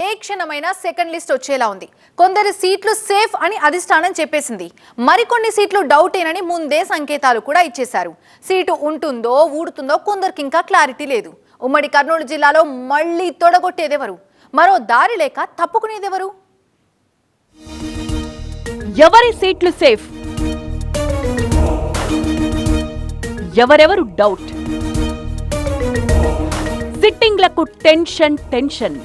క్షణమైనా second list వచ్చేలా ఉంది కొందరి సీట్లు సేఫ్ అని అధిష్టానం చెప్పేసింది మరికొన్ని సీట్లు డౌటేనని ముందే సంకేతాలు కూడా ఇచ్చేశారు సీటు ఉంటుందో ఊడుతుందో కొందరికి ఇంకా క్లారిటీ లేదు ఉమ్మడి కర్నూలు జిల్లాలో మళ్ళీ తొడగొట్టేదెవరు మరో దారి లేక తప్పుకునేదెవరు ఎవరి సీట్లు సేఫ్ ఎవరెవరు డౌట్ సిట్టింగ్లకు టెన్షన్ టెన్షన్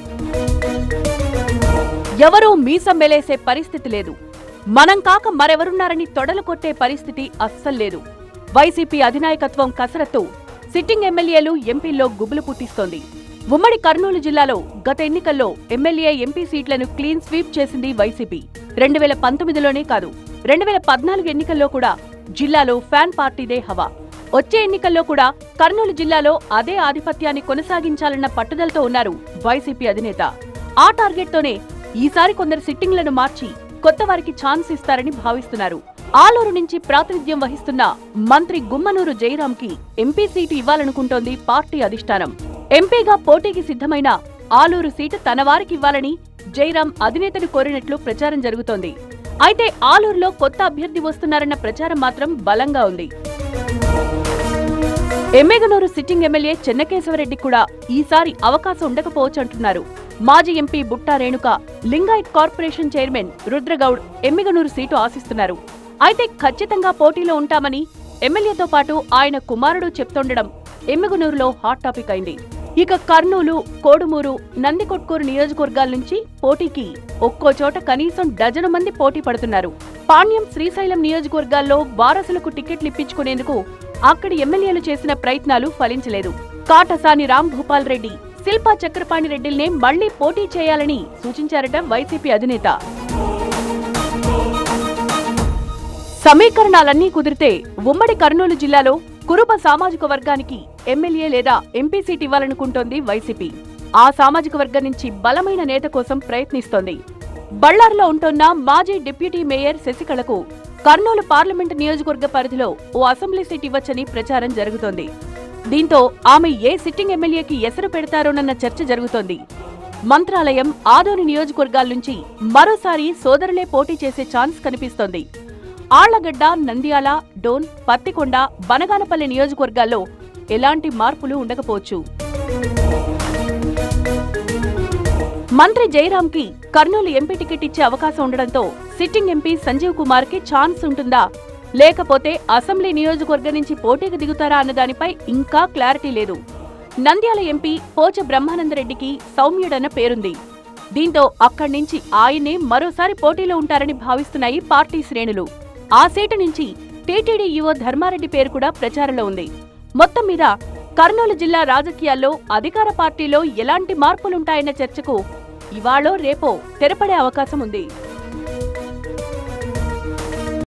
ఎవరూ మీసం మెలేసే పరిస్థితి లేదు మనం కాక మరెవరున్నారని తొడలు కొట్టే పరిస్థితి అస్సలు లేదు వైసీపీ అధినాయకత్వం కసరత్తు సిట్టింగ్ ఎమ్మెల్యేలు ఎంపీల్లో గుబులు పుట్టిస్తోంది ఉమ్మడి కర్నూలు జిల్లాలో గత ఎన్నికల్లో ఎమ్మెల్యే ఎంపీ సీట్లను క్లీన్ స్వీప్ చేసింది వైసీపీ రెండు వేల పంతొమ్మిదిలోనే కాదు రెండు వేల పద్నాలుగు ఎన్నికల్లో కూడా జిల్లాలో ఫ్యాన్ పార్టీదే హవా వచ్చే ఎన్నికల్లో కూడా కర్నూలు జిల్లాలో అదే ఆధిపత్యాన్ని కొనసాగించాలన్న పట్టుదలతో ఉన్నారు వైసీపీ అధినేత ఆ టార్గెట్తోనే ఈసారి కొందరు సిట్టింగ్లను మార్చి కొత్త వారికి ఛాన్స్ ఇస్తారని భావిస్తున్నారు ఆలూరు నుంచి ప్రాతినిధ్యం వహిస్తున్న మంత్రి గుమ్మనూరు జయరాంకి ఎంపీ సీటు ఇవ్వాలనుకుంటోంది పార్టీ అధిష్టానం ఎంపీగా పోటీకి సిద్ధమైన ఆలూరు సీటు తన వారికి ఇవ్వాలని జయరాం అధినేతను కోరినట్లు ప్రచారం జరుగుతోంది అయితే ఆలూరులో కొత్త అభ్యర్థి వస్తున్నారన్న ప్రచారం మాత్రం బలంగా ఉంది ఎమ్మెగనూరు సిట్టింగ్ ఎమ్మెల్యే చెన్నకేశవరెడ్డి కూడా ఈసారి అవకాశం ఉండకపోవచ్చు అంటున్నారు మాజీ MP Butta Renuka Lingayat corporation chairman Rudragoud Emmiganur seat ఆశిస్తున్నారు అయితే ఖచ్చితంగా పోటీలో ఉంటామని ఎమ్మెల్యేతో పాటు ఆయన కుమారుడు చెప్తుండడం ఎమ్మిగనూరులో హాట్ టాపిక్ అయింది ఇక కర్నూలు కోడుమూరు నందికొట్కూరు నియోజకవర్గాల నుంచి పోటీకి ఒక్కో చోట కనీసం డజను మంది పోటీ పడుతున్నారు పాణ్యం శ్రీశైలం నియోజకవర్గాల్లో వారసులకు టికెట్లు ఇప్పించుకునేందుకు అక్కడి ఎమ్మెల్యేలు చేసిన ప్రయత్నాలు ఫలించలేదు కాటసాని రామ్ భూపాల్ రెడ్డి శిల్పా చక్రపాణి రెడ్డిల్నే మళ్లీ పోటీ చేయాలని సూచించారట వైసీపీ అధినేత సమీకరణాలన్నీ కుదిరితే ఉమ్మడి కర్నూలు జిల్లాలో కురుబ సామాజిక వర్గానికి ఎమ్మెల్యే లేదా ఎంపీ సీట్ ఇవ్వాలనుకుంటోంది వైసీపీ ఆ సామాజిక వర్గం నుంచి బలమైన నేత కోసం ప్రయత్నిస్తోంది బళ్లార్లో ఉంటున్న మాజీ డిప్యూటీ మేయర్ శశికళకు కర్నూలు పార్లమెంటు నియోజకవర్గ పరిధిలో ఓ అసెంబ్లీ సీట్ ఇవ్వచ్చని ప్రచారం జరుగుతోంది దీంతో ఆమె ఏ సిట్టింగ్ ఎమ్మెల్యేకి ఎసరు పెడతారోనన్న చర్చ జరుగుతోంది మంత్రాలయం ఆదోని నియోజకవర్గాల నుంచి మరోసారి సోదరులే పోటీ చేసే ఛాన్స్ కనిపిస్తోంది ఆళ్లగడ్డ నంద్యాల డోన్ పత్తికొండ బనగానపల్లి నియోజకవర్గాల్లో ఎలాంటి మార్పులు ఉండకపోవచ్చు మంత్రి జయరాంకి కర్నూలు ఎంపీ టికెట్ ఇచ్చే అవకాశం ఉండడంతో సిట్టింగ్ ఎంపీ సంజీవ్ కుమార్ కి ఛాన్స్ ఉంటుందా లేకపోతే అసెంబ్లీ నియోజకవర్గం నుంచి పోటీకి దిగుతారా అన్న దానిపై ఇంకా క్లారిటీ లేదు నంద్యాల ఎంపీ పోచ బ్రహ్మానందరెడ్డికి సౌమ్యుడన్న పేరుంది దీంతో అక్కడి నుంచి ఆయనే మరోసారి పోటీలో ఉంటారని భావిస్తున్నాయి పార్టీ శ్రేణులు ఆ సీటు నుంచి టీటీడీ యువ ధర్మారెడ్డి పేరు కూడా ప్రచారంలో ఉంది మొత్తం మీద కర్నూలు జిల్లా రాజకీయాల్లో అధికార పార్టీలో ఎలాంటి మార్పులుంటాయన్న చర్చకు ఇవాళో రేపో తెరపడే అవకాశం ఉంది